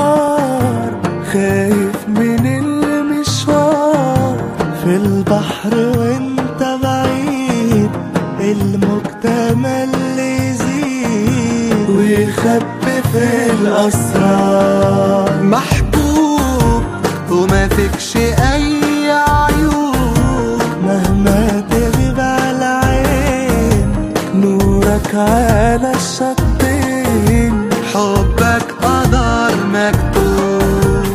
الأسرار خايف من المشوار في البحر وانت بعيد المجتمع اللي يزيد ويخبي في الأسرار محبوب وما فيكش أي عيوب مهما تغيب على العين نورك على الشطين حبك قدر مكتوب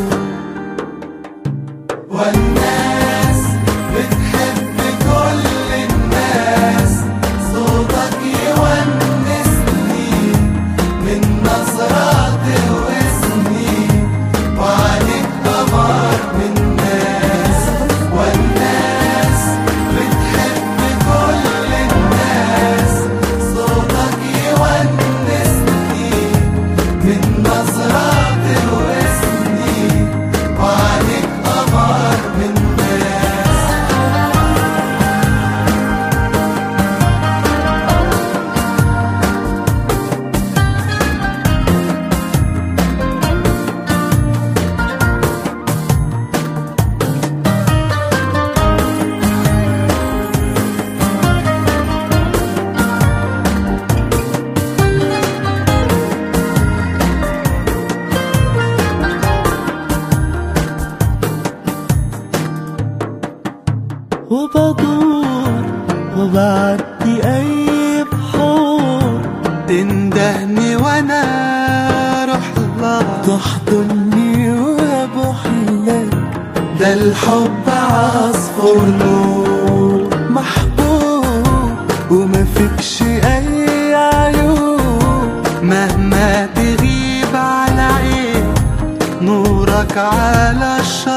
والناس بتحب كل الناس صوتك يونسني من نظرات واسمي وعليك قمر من الناس والناس بتحب كل الناس صوتك يونسني من نظرات واسمي وعليك قمر من الناس وبدور وبعدي أي بحور تندهني وأنا أروح لها تحضني وأبوح لك ده الحب عصفور نور محبوب وما فيكش أي عيوب مهما تغيب على عين نورك على الشط